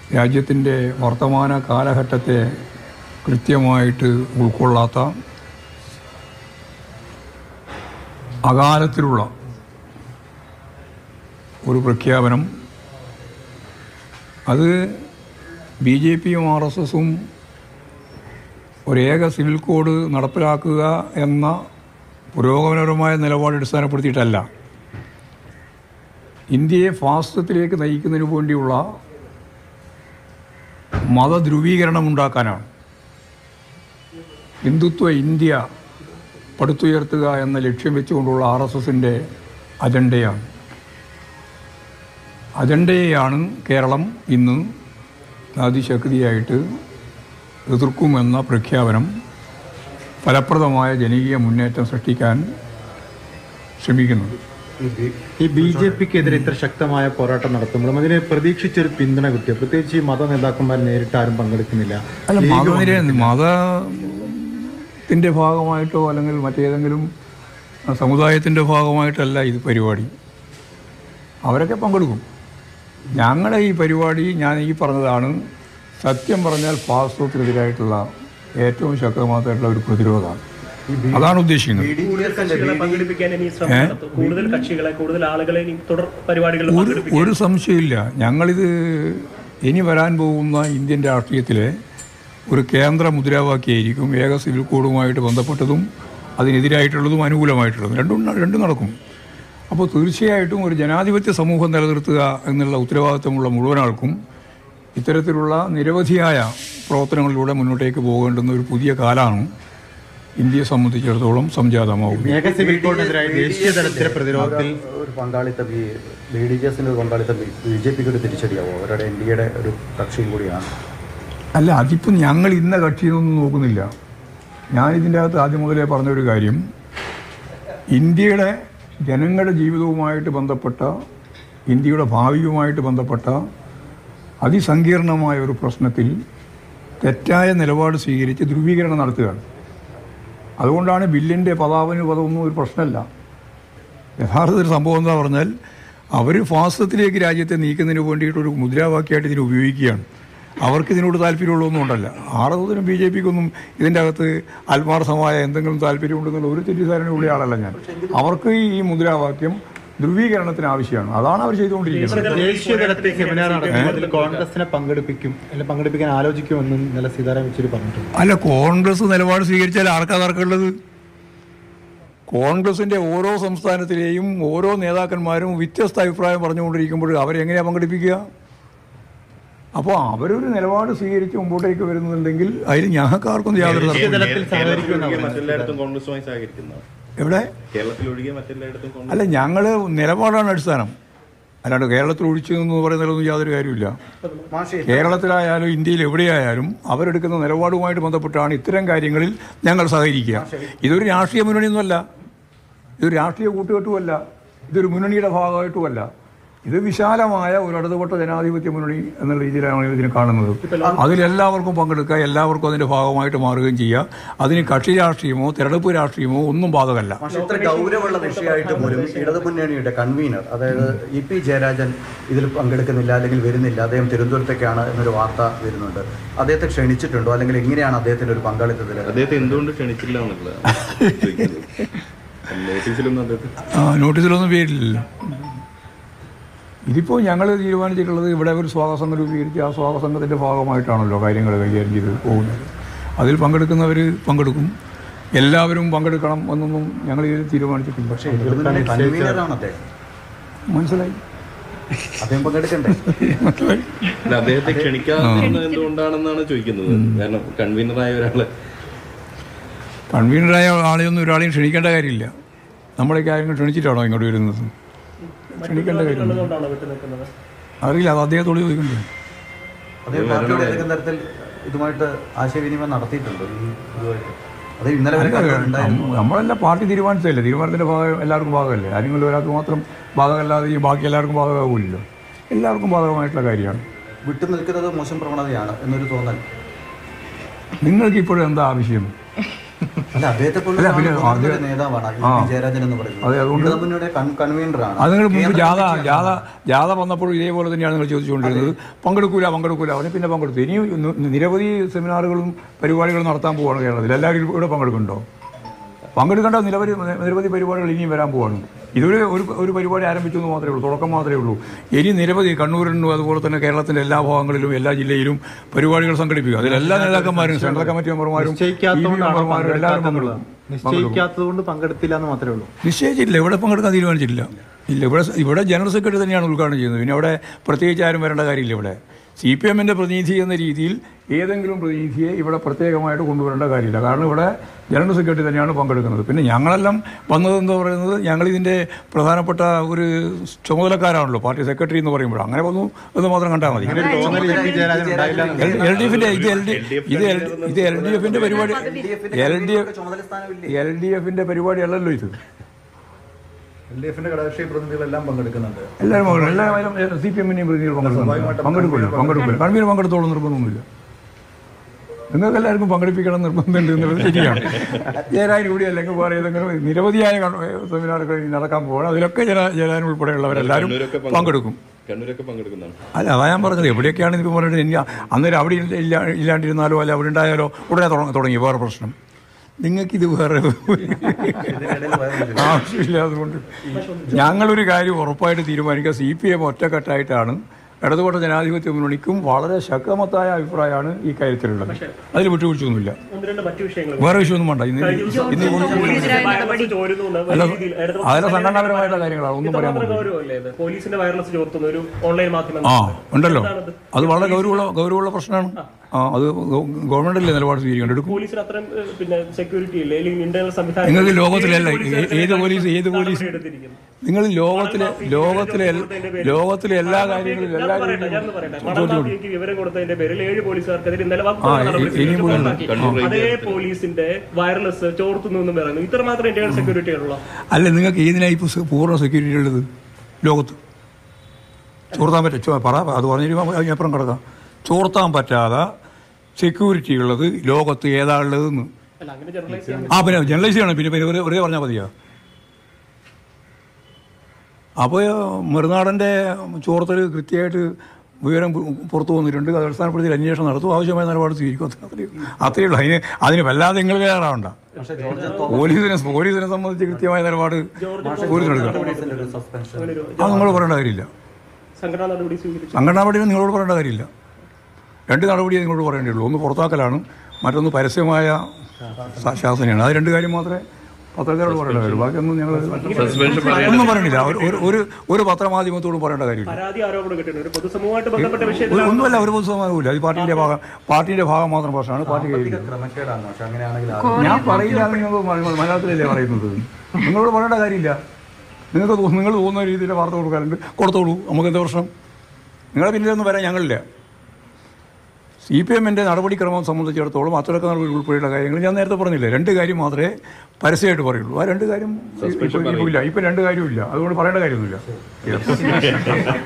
രാജ്യത്തിൻ്റെ വർത്തമാന കാലഘട്ടത്തെ കൃത്യമായിട്ട് ഉൾക്കൊള്ളാത്ത അകാലത്തിലുള്ള ഒരു പ്രഖ്യാപനം അത് ബി ജെ പിയും ആർ എസ് എസും ഒരേക സിവിൽ കോഡ് നടപ്പിലാക്കുക എന്ന പുരോഗമനപരമായ നിലപാട് അടിസ്ഥാനപ്പെടുത്തിയിട്ടല്ല ഇന്ത്യയെ ഫാസിസത്തിലേക്ക് നയിക്കുന്നതിന് വേണ്ടിയുള്ള മതധ്രുവീകരണം ഉണ്ടാക്കാനാണ് ഹിന്ദുത്വ ഇന്ത്യ പടുത്തുയർത്തുക എന്ന ലക്ഷ്യം വെച്ചുകൊണ്ടുള്ള ആർ എസ് എസിൻ്റെ അജണ്ടയാണ് അജണ്ടയെയാണ് കേരളം ഇന്ന് അതിശക്തിയായിട്ട് എതിർക്കുമെന്ന പ്രഖ്യാപനം ഫലപ്രദമായ ജനകീയ മുന്നേറ്റം സൃഷ്ടിക്കാൻ ശ്രമിക്കുന്നത് ഈ ബി ജെ പിക്കെതിരെ ഇത്ര ശക്തമായ പോരാട്ടം നടത്തുമ്പോഴും അതിനെ പ്രതീക്ഷിച്ചൊരു പിന്തുണ കിട്ടിയ പ്രത്യേകിച്ച് ഈ മത നേതാക്കന്മാർ നേരിട്ട് ആരും പങ്കെടുക്കുന്നില്ല അല്ല മതനിര മതത്തിൻ്റെ ഭാഗമായിട്ടോ അല്ലെങ്കിൽ മറ്റേതെങ്കിലും സമുദായത്തിൻ്റെ ഭാഗമായിട്ടല്ല ഇത് പരിപാടി അവരൊക്കെ പങ്കെടുക്കും ഞങ്ങളുടെ ഈ പരിപാടി ഞാൻ ഈ പറഞ്ഞതാണ് സത്യം പറഞ്ഞാൽ ഫാസ്ത്രത്തിനെതിരായിട്ടുള്ള ഏറ്റവും ശക്തമായിട്ടുള്ള ഒരു പ്രതിരോധമാണ് അതാണ് ഉദ്ദേശിക്കുന്നത് കക്ഷികളെ പങ്കെടുപ്പിക്കാൻ ഇനി ശ്രമം നടത്തും കൂടുതൽ കക്ഷികളെ കൂടുതൽ ആളുകളെ ഇനി തുടർ പരിപാടികളിൽ ഒരു ഒരു സംശയമില്ല ഞങ്ങളിത് ഇനി വരാൻ പോകുന്ന ഇന്ത്യൻ രാഷ്ട്രീയത്തിലെ ഒരു കേന്ദ്ര മുദ്രാവാക്യമായിരിക്കും ഏക സിവിൽ കോഡുമായിട്ട് ബന്ധപ്പെട്ടതും അതിനെതിരായിട്ടുള്ളതും അനുകൂലമായിട്ടുള്ളതും രണ്ടും ന- രണ്ടും നടക്കും അപ്പോൾ തീർച്ചയായിട്ടും ഒരു ജനാധിപത്യ സമൂഹം നിലനിർത്തുക എന്നുള്ള ഉത്തരവാദിത്തമുള്ള മുഴുവൻ ആൾക്കും ഇത്തരത്തിലുള്ള നിരവധിയായ പ്രവർത്തനങ്ങളിലൂടെ മുന്നോട്ടേക്ക് പോകേണ്ടുന്ന ഒരു പുതിയ കാലമാണ് ഇന്ത്യയെ സംബന്ധിച്ചിടത്തോളം സംജാതമാവും ഏക സിവിൽ കോഡിനെതിരായി ദേശീയ തലത്തിലെ പ്രതിരോധത്തിൽ ഒരു പങ്കാളിത്തം ഈ ബി ഡി ജെ എസിൻ്റെ ഒരു പങ്കാളിത്തം ബി ജെ പിക്ക് ഒരു തിരിച്ചടിയാവോ അവരുടെ എൻ ഡി എയുടെ ഒരു കക്ഷിയും കൂടിയാണ് അല്ല അതിപ്പം ഞങ്ങൾ ഇന്ന കക്ഷിയൊന്നും നോക്കുന്നില്ല ഞാനിതിൻ്റെ അകത്ത് ആദ്യം മുതലേ പറഞ്ഞൊരു കാര്യം ഇന്ത്യയുടെ ജനങ്ങളുടെ ജീവിതവുമായിട്ട് ബന്ധപ്പെട്ട ഇന്ത്യയുടെ ഭാവിയുമായിട്ട് ബന്ധപ്പെട്ട അതിസങ്കീർണമായ ഒരു പ്രശ്നത്തിൽ തെറ്റായ നിലപാട് സ്വീകരിച്ച് ധ്രുവീകരണം നടത്തുകയാണ് അതുകൊണ്ടാണ് ബില്ലിൻ്റെ പതാവിന് പദമൊന്നും ഒരു പ്രശ്നമല്ല യഥാർത്ഥത്തിൽ സംഭവം എന്താ പറഞ്ഞാൽ അവർ ഫാസത്തിലേക്ക് രാജ്യത്തെ നീക്കുന്നതിന് വേണ്ടിയിട്ടൊരു മുദ്രാവാക്യമായിട്ട് ഇതിനെ ഉപയോഗിക്കുകയാണ് അവർക്ക് ഇതിനോട് താല്പര്യമുള്ളതൊന്നും ഉണ്ടല്ല ആർ എസ് എസിനും ബി ജെ പിക്കൊന്നും ഇതിൻ്റെ അകത്ത് ആത്മാർത്ഥമായ എന്തെങ്കിലും താല്പര്യമുണ്ടെന്നുള്ള ഒരു തെറ്റിദ്ധാരണയുള്ള ആളല്ല ഞാൻ അവർക്ക് ഈ മുദ്രാവാക്യം ധ്രുവീകരണത്തിന് ആവശ്യമാണ് അതാണ് അവർ ചെയ്തുകൊണ്ടിരിക്കുന്നത് ദേശീയ തലത്തിൽ സെമിനാർ നടക്കും അതിൽ കോൺഗ്രസിനെ പങ്കെടുപ്പിക്കും അല്ല പങ്കെടുപ്പിക്കാൻ ആലോചിക്കുമെന്നും ഇന്നലെ സീതാറാം യെച്ചൂരി പറഞ്ഞിട്ടുണ്ട് അല്ല കോൺഗ്രസ് നിലപാട് സ്വീകരിച്ചാൽ ആർക്കാ തർക്കമുള്ളത് കോൺഗ്രസിന്റെ ഓരോ സംസ്ഥാനത്തിലെയും ഓരോ നേതാക്കന്മാരും വ്യത്യസ്ത അഭിപ്രായം പറഞ്ഞുകൊണ്ടിരിക്കുമ്പോൾ അവരെങ്ങനെയാണ് പങ്കെടുപ്പിക്കുക അപ്പോൾ അവരൊരു നിലപാട് സ്വീകരിച്ച് മുമ്പോട്ടേക്ക് വരുന്നുണ്ടെങ്കിൽ അതിൽ ഞങ്ങൾക്ക് ആർക്കും യാതൊരു ദേശീയ തർക്കമില്ല തലത്തിൽ സഹകരിക്കുമെന്നാണ് പറഞ്ഞത്. മറ്റെല്ലായിടത്തും കോൺഗ്രസുമായി സഹകരിക്കുന്നത് എവിടെ കേരളത്തിൽ ഒഴികെ മറ്റെല്ലായിടത്തും കോൺഗ്രസ് അല്ല ഞങ്ങൾ നിലപാടാണ് അടിസ്ഥാനം അല്ലാണ്ട് കേരളത്തിൽ ഒഴിച്ചു എന്ന് പറയുന്നതിലൊന്നും യാതൊരു കാര്യമില്ല മാഷി കേരളത്തിലായാലും ഇന്ത്യയിൽ എവിടെയായാലും അവരെടുക്കുന്ന നിലപാടുമായിട്ട് ബന്ധപ്പെട്ടാണ് ഇത്തരം കാര്യങ്ങളിൽ ഞങ്ങൾ സഹകരിക്കുക ഇതൊരു രാഷ്ട്രീയ മുന്നണിയൊന്നുമല്ല ഇതൊരു രാഷ്ട്രീയ കൂട്ടുകെട്ടുമല്ല ഇതൊരു മുന്നണിയുടെ ഭാഗമായിട്ടുമല്ല ഇത് വിശാലമായ ഒരു ഇടതുപെട്ട ജനാധിപത്യ മുന്നണി എന്നുള്ള രീതിയിലാണ് ഇതിനെ കാണുന്നത് അതിലെല്ലാവർക്കും പങ്കെടുക്കുക എല്ലാവർക്കും അതിൻ്റെ ഭാഗമായിട്ട് മാറുകയും ചെയ്യുക അതിന് കക്ഷി രാഷ്ട്രീയമോ തെരഞ്ഞെടുപ്പ് രാഷ്ട്രീയമോ ഒന്നും ബാധകമല്ല പക്ഷെ ഇത്ര ഗൗരവമുള്ള വിഷയമായിട്ട് പോലും ഇടതുമുന്നണിയുടെ കൺവീനർ അതായത് ഇ പി ജയരാജൻ ഇതിൽ പങ്കെടുക്കുന്നില്ല അല്ലെങ്കിൽ വരുന്നില്ല അദ്ദേഹം തിരുവനന്തപുരത്തേക്കാണ് എന്നൊരു വാർത്ത വരുന്നുണ്ട് അദ്ദേഹത്തെ ക്ഷണിച്ചിട്ടുണ്ടോ അല്ലെങ്കിൽ എങ്ങനെയാണ് അദ്ദേഹത്തിന്റെ ഒരു പങ്കാളിത്തത്തിൽ അദ്ദേഹത്തെ എന്തുകൊണ്ട് ക്ഷണിച്ചില്ല എന്നുള്ളതാണ് ചോദിക്കുന്നത്. നോട്ടീസിലൊന്നും അദ്ദേഹത്തെ ആ, നോട്ടീസിലൊന്നും പേരില്ലല്ലോ ഇതിപ്പോൾ ഞങ്ങൾ തീരുമാനിച്ചിട്ടുള്ളത് ഇവിടെ ഒരു സ്വാഗത സംഘം രൂപീകരിച്ച് ആ സ്വാഗത സംഘത്തിൻ്റെ ഭാഗമായിട്ടാണല്ലോ കാര്യങ്ങൾ കൈകാര്യം ചെയ്ത് പോകുന്നത് അതിൽ പങ്കെടുക്കുന്നവർ പങ്കെടുക്കും എല്ലാവരും പങ്കെടുക്കണം എന്നൊന്നും ഞങ്ങൾ ഇതിൽ തീരുമാനിച്ചിട്ടില്ല പക്ഷേ ഇടതുമുന്നണി കൺവീനറാണ് അദ്ദേഹം മനസ്സിലായി അദ്ദേഹം പങ്കെടുക്കണ്ടേ മനസ്സിലായി അല്ല, അദ്ദേഹത്തെ ക്ഷണിക്കാതിരുന്നത് എന്തുകൊണ്ടാണെന്നാണ് ചോദിക്കുന്നത് കാരണം കൺവീനറായ ഒരാള് കൺവീനറായ ആളെയൊന്നും ഒരാളെയും ക്ഷണിക്കേണ്ട കാര്യമില്ല നമ്മളെ കാര്യങ്ങൾ ക്ഷണിച്ചിട്ടാണോ ഇങ്ങോട്ട് വരുന്നത് ക്ഷണിക്കേണ്ട കാര്യമില്ല ഉള്ളതുകൊണ്ടാണ് വിട്ടു നിൽക്കുന്നത് അറിയില്ല അത് അദ്ദേഹത്തോട് ചോദിക്കണ്ടേ അദ്ദേഹം പാർട്ടിയുടെ ഏതെങ്കിലും തരത്തിൽ ഇതുമായിട്ട് ആശയവിനിമയം നടത്തിയിട്ടുണ്ടോ ഈ ഇതുമായിട്ട് അത് ഇന്നലെ വരെ കണ്ടിട്ടുണ്ടായിരുന്നു നമ്മ- നമ്മളെല്ലാം പാർട്ടി തീരുമാനിച്ചതല്ലേ തീരുമാനത്തിൻ്റെ ഭാഗം എല്ലാവർക്കും ഭാഗമല്ലേ ആരെങ്കിലും ഒരാൾക്ക് മാത്രം ഭാഗമല്ലാതെ ഈ ബാക്കി എല്ലാവർക്കും ഭാഗമാകില്ലല്ലോ എല്ലാവർക്കും ബാധകമായിട്ടുള്ള കാര്യമാണ് വിട്ടു നിൽക്കുന്നത് മോശം പ്രവണതയാണ് എന്നൊരു തോന്നൽ നിങ്ങൾക്ക് ഇപ്പോഴും എന്താ ആവശ്യം അല്ല അദ്ദേഹത്തെ അല്ല, പിന്നെ പോലുള്ള അത് ഒരു നേതാവാണ് ഈ ആ. പി ജയരാജൻ എന്ന് അതെ, പറയുന്നത് അതുകൊണ്ട് ഇടതുമുന്നണിയുടെ കൺവീനറാണ് അത് നിങ്ങൾ മുമ്പ് കേന്ദ്ര ജാഥ കമ്മിറ്റി ജാഥ ജാഥ വന്നപ്പോൾ ഇതേപോലെ തന്നെയാണ് നിങ്ങൾ ചോദിച്ചുകൊണ്ടിരുന്നത് പങ്കെടുക്കൂല പങ്കെടുക്കൂല അവന് പിന്നെ പങ്കെടുത്തു ഇനിയും നി- നിരവധി സെമിനാറുകളും പരിപാടികളും നടത്താൻ പോവാണ് കേരളത്തിൽ എല്ലാവരും ഇവിടെ പങ്കെടുക്കുന്നുണ്ടോ പങ്കെടുക്കേണ്ട നിരവധി നിരവധി പരിപാടികൾ ഇനിയും വരാൻ പോവാണ് ഇതൊരു ഒരു ഒരു പരിപാടി ആരംഭിച്ചു എന്ന് മാത്രമേ ഉള്ളൂ തുടക്കം മാത്രമേ ഉള്ളൂ ഇനി നിരവധി കണ്ണൂരിനും അതുപോലെ തന്നെ കേരളത്തിൻ്റെ എല്ലാ ഭാഗങ്ങളിലും എല്ലാ ജില്ലയിലും പരിപാടികൾ സംഘടിപ്പിക്കുക അതിൽ എല്ലാ നേതാക്കന്മാരും സെൻട്രൽ കമ്മിറ്റി മെമ്പർമാരും ഈ നിശ്ചയിക്കാത്തതുകൊണ്ടാണ് മെമ്പർമാരും എല്ലാവരും പങ്കെടുക്കാത്തത് പങ്കെടുക്കും നിശ്ചയിക്കാത്തത് കൊണ്ട് പങ്കെടുത്തില്ല എന്ന് മാത്രമേ ഉള്ളൂ നിശ്ചയിച്ചില്ല ഇവിടെ പങ്കെടുക്കാൻ തീരുമാനിച്ചില്ല ഇല്ല ഇവിടെ ഇവിടെ ജനറൽ സെക്രട്ടറി തന്നെയാണ് ഉദ്ഘാടനം ചെയ്യുന്നത് പിന്നെ അവിടെ പ്രത്യേകിച്ച് ആരും വരേണ്ട കാര്യമില്ല ഇവിടെ സി പി എമ്മിൻ്റെ പ്രതിനിധി എന്ന രീതിയിൽ ഏതെങ്കിലും പ്രതിനിധിയെ ഇവിടെ പ്രത്യേകമായിട്ട് കൊണ്ടുവരേണ്ട കാര്യമില്ല കാരണം ഇവിടെ ജനറൽ സെക്രട്ടറി തന്നെയാണ് പങ്കെടുക്കുന്നത് പിന്നെ ഞങ്ങളെല്ലാം വന്നതെന്ന് പറയുന്നത് ഞങ്ങളിതിൻ്റെ പ്രധാനപ്പെട്ട ഒരു ചുമതലക്കാരാണല്ലോ പാർട്ടി സെക്രട്ടറി എന്ന് പറയുമ്പോൾ അങ്ങനെ വന്നു എന്ന് മാത്രം കണ്ടാൽ മതി അങ്ങനെ ഒരു തോന്നൽ എം പി ജയരാജൻ ഉണ്ടായില്ല എന്ന് എൽ ഡി എഫിൻ്റെ ഇത് എൽ ഡി ഇത് എൽ ഇത് എൽ ഡി എഫിൻ്റെ പരിപാടി എൽ ഡി എഫ് ചുമതല സ്ഥാനമില്ലേ എൽ ഡി എഫിൻ്റെ പരിപാടിയല്ലല്ലോ ഇത് എൽ ഡി എഫിന്റെ ഘടകകക്ഷി പ്രതിനിധികളെല്ലാം പങ്കെടുക്കുന്നുണ്ട് എല്ലാവരും പങ്കെടുക്കും എല്ലാവരും സി പി എമ്മിനെയും പ്രതിനിധികൾ പങ്കെടുക്കുന്നുണ്ട് പങ്കെടുക്കില്ല പങ്കെടുക്കില്ല കൺവീനർ പങ്കെടുത്തോളം നിർബന്ധമൊന്നുമില്ല നിങ്ങൾക്ക് എല്ലാവർക്കും പങ്കെടുപ്പിക്കണം നിർബന്ധമുണ്ട് എന്നുള്ളത് ശരിയാണ് ജയരാജൻ കൂടി അല്ലെങ്കിൽ വേറെ ഏതെങ്കിലും നിരവധിയായ കൺ- സെമിനാറുകൾ ഇനി നടക്കാൻ പോകണം അതിലൊക്കെ ജന ജയരാജൻ ഉൾപ്പെടെയുള്ളവരെല്ലാവരും കണ്ണൂരൊക്കെ പങ്കെടുക്കും കണ്ണൂരൊക്കെ പങ്കെടുക്കുന്നതാണ് അല്ല അതാ ഞാൻ പറഞ്ഞത് എവിടെയൊക്കെയാണ് ഇപ്പോൾ പറഞ്ഞിട്ട് ഇനി അന്നേരം അവിടെ ഇല്ല ഇല്ല ഇല്ലാണ്ടിരുന്നാലോ അല്ല അവിടെ ഉണ്ടായാലോ ഉടനെ തുടങ്ങി തുടങ്ങി വേറെ പ്രശ്നം നിങ്ങൾക്കിത് വേറെ ആവശ്യമില്ല അതുകൊണ്ട് ഞങ്ങളൊരു കാര്യം ഉറപ്പായിട്ട് തീരുമാനിക്കുക സി പി എം ഒറ്റക്കെട്ടായിട്ടാണ് ഇടതുപക്ഷ ജനാധിപത്യ മുന്നണിക്കും വളരെ ശക്തമത്തായ അഭിപ്രായമാണ് ഈ കാര്യത്തിലുള്ളത് അതിൽ വിട്ടുവീഴ്ചയൊന്നുമില്ല ഒന്ന് രണ്ട് മറ്റു വിഷയങ്ങൾ വേറെ വിഷയമൊന്നും വേണ്ട ഇന്ന് ഇന്ന് പോലീസിന്റെ വയർലെസ് ചോരുന്നു എന്ന് അല്ല വലിയ രീതിയിൽ ഇടതുപക്ഷ അതിലെ സംഘടനാപരമായിട്ടുള്ള കാര്യങ്ങളാണ് ഒന്നും പറയാൻ ഇത്രമാത്രം പറ്റില്ല ഗൗരവമല്ലേ ഇത്? പോലീസിന്റെ വയർലെസ് ചോർത്തുന്ന ഒരു ഓൺലൈൻ മാധ്യമം ആ ഉണ്ടല്ലോ എന്താണത്? അത് വളരെ ഗൗരവമുള്ള ഗൗരവമുള്ള പ്രശ്നമാണ് ആ അത് ഗവൺമെന്റല്ലേ നിലപാട് സ്വീകരിക്കേണ്ടത് എടുക്കും പോലീസിന് അത്രയും ഏഹ്, പിന്നെ സെക്യൂരിറ്റി ഇല്ലേ അല്ലെങ്കിൽ ഇന്റർണൽ സംവിധാനം നിങ്ങൾക്ക് ലോകത്തിലല്ല ഏത് ഏ- ഏത് പോലീസ് ഏത് പോലീസ് എടുത്തിരിക്കുന്നു നിങ്ങൾ ലോകത്തിലെ ലോകത്തിലെ എൽ- ലോകത്തിലെ എല്ലാ കാര്യങ്ങളിലും എല്ലാ ഞാൻ പറയട്ടെ, ഞാൻ ഒന്ന് പറയട്ടെ. മണൽ മാഫിയയ്ക്ക് വിവരം കൊടുത്തതിന്റെ പേരിൽ ഏഴ് പോലീസുകാർക്കെതിരെ ഇന്നലെ വകുപ്പ് ആ, നടപടി ഇ- ഇനിയും സ്വീകരിച്ചു. പോലും- പുറത്താക്കി. അതേ പോലീസിന്റെ വയർലെസ് ചോർത്തുന്നു എന്നും പറയുന്നു ഇത്രമാത്രം ഇന്ത്യൻ സെക്യൂരിറ്റി ഉള്ള അല്ല നിങ്ങൾക്ക് ഏതിനായി ഇപ്പോൾ സെ- പൂർണ്ണ സെക്യൂരിറ്റി ഉള്ളത് ലോകത്ത് ചോർത്താൻ പറ്റും ചോ- പറ അത് പറഞ്ഞിട്ട് അതിനപ്പുറം കിടക്കാം ചോർത്താൻ പറ്റാതെ സെക്യൂരിറ്റി ഉള്ളത് ലോകത്ത് ഏതാ ഉള്ളതെന്ന് അല്ല അങ്ങനെ ജനറലൈസ് ചെയ്യാൻ ആ പിന്നെ ജേർണലിസ്റ്റ് ചെയ്യണം പിന്നെ പിന്നെ വെറുതെ വെറുതെ പറഞ്ഞാൽ മതിയോ അപ്പോൾ മറുനാടൻ്റെ ചോർത്തൽ കൃത്യമായിട്ട് വിവരം പു- പുറത്തു വന്നിട്ടുണ്ട് അത് അടിസ്ഥാനപ്പെടുത്തി അന്വേഷണം നടത്തും ആവശ്യമായ നിലപാട് സ്വീകരിക്കും അത്ര- അത്രയേ ഉള്ളൂ. അത്രയേ ഉള്ളൂ അതിന് അതിന് വല്ലാതെ നിങ്ങൾ കയറാവണ്ട പോലീസിനെ പോലീസിനെ സംബന്ധിച്ച് കൃത്യമായ നിലപാട് പോലീസിന് എടുക്കണം സസ്പെൻഷൻ അങ്ങനെ ഒരു അത് നിങ്ങൾ പറയേണ്ട കാര്യമില്ല സംഘടനാ നടപടി സ്വീകരിച്ചു സംഘടനാ നടപടി നിങ്ങളോട് പറയേണ്ട കാര്യമില്ല രണ്ട് നടപടിയേ നിങ്ങളോട് പറയേണ്ടിയുള്ളൂ ഒന്ന് പുറത്താക്കലാണ് മറ്റൊന്ന് പരസ്യമായ ശാ- ശാസനയാണ് അത് രണ്ട് കാര്യം മാത്രമേ പത്രക്കാരോട് പറയേണ്ട കാര്യമുള്ളൂ ബാക്കിയൊന്നും ഞങ്ങൾ സസ്പെൻഷൻ ഒന്നും പറയണില്ല ഒരു- ഒരു ഒരു ഒരു പത്രമാധ്യമത്തോടും പറയേണ്ട കാര്യമില്ല പരാതി ആരോപണം കിട്ടുന്നു ഒരു പൊതുസമൂഹമായിട്ട് ബന്ധപ്പെട്ട ഒരു- വിഷയത്തിൽ ഒന്നുമല്ല ഒരു പുസ്തകമാകില്ല അത് പാർട്ടിയുടെ ഭാഗം പാർട്ടിയുടെ ഭാഗം മാത്രം പ്രശ്നമാണ് പാർട്ടി കയ്യിൽ ക്രമക്കേടാണ് പക്ഷെ അങ്ങനെയാണെങ്കിൽ ആ- ഞാൻ പറയില്ല എന്ന് നിങ്ങൾ മ- മലയാളത്തിലല്ലേ പറയുന്നത് നിങ്ങളോട് പറയേണ്ട കാര്യമില്ല നിങ്ങൾക്ക് തോ- നിങ്ങൾ തോന്നുന്ന രീതിയിൽ വാർത്ത കൊടുക്കാറുണ്ട് കൊടുത്തോളൂ നമുക്ക് എന്താ പ്രശ്നം നിങ്ങളെ പിന്നിലൊന്നും വരാൻ ഞങ്ങളില്ല സി പി എമ്മിൻ്റെ നടപടിക്രമം സംബന്ധിച്ചിടത്തോളം അച്ചടക്ക നടപടി ഉൾപ്പെടെയുള്ള കാര്യങ്ങൾ ഞാൻ നേരത്തെ പറഞ്ഞില്ലേ രണ്ട് കാര്യം മാത്രമേ പരസ്യമായിട്ട് പറയുള്ളൂ ആ രണ്ട് കാര്യം ഇപ്പോൾ ഇല്ല ഇപ്പം രണ്ട് കാര്യമില്ല അതുകൊണ്ട് പറയേണ്ട കാര്യമൊന്നുമില്ല